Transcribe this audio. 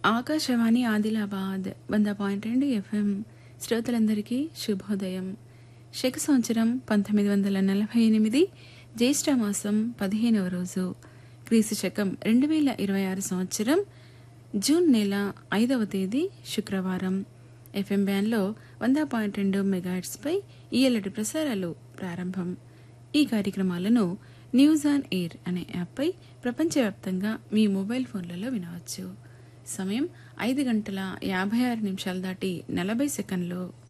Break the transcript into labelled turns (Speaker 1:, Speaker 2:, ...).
Speaker 1: ఆకాశవాణి ఆదిలాబాద్ వంద పాయింట్ రెండు ఎఫ్ఎం శ్రోతలందరికీ శుభోదయం శక సంవత్సరం పంతొమ్మిది వందల నలభై ఎనిమిది జ్యేష్ఠ మాసం పదిహేనవ రోజు క్రీస్తు శకం రెండు వేల ఇరవై ఆరు సంవత్సరం జూన్ నెల ఐదవ తేదీ శుక్రవారం ఎఫ్ఎం బ్యాన్లో వంద పాయింట్ రెండు మెగాట్స్పై ఈఎల్లటి ప్రసారాలు ప్రారంభం ఈ కార్యక్రమాలను న్యూస్ ఆన్ ఎయిర్ అనే యాప్పై ప్రపంచవ్యాప్తంగా మీ మొబైల్ ఫోన్లలో వినవచ్చు సమయం ఐదు గంటల యాభై ఆరు నిమిషాలు దాటి నలభై సెకండ్లు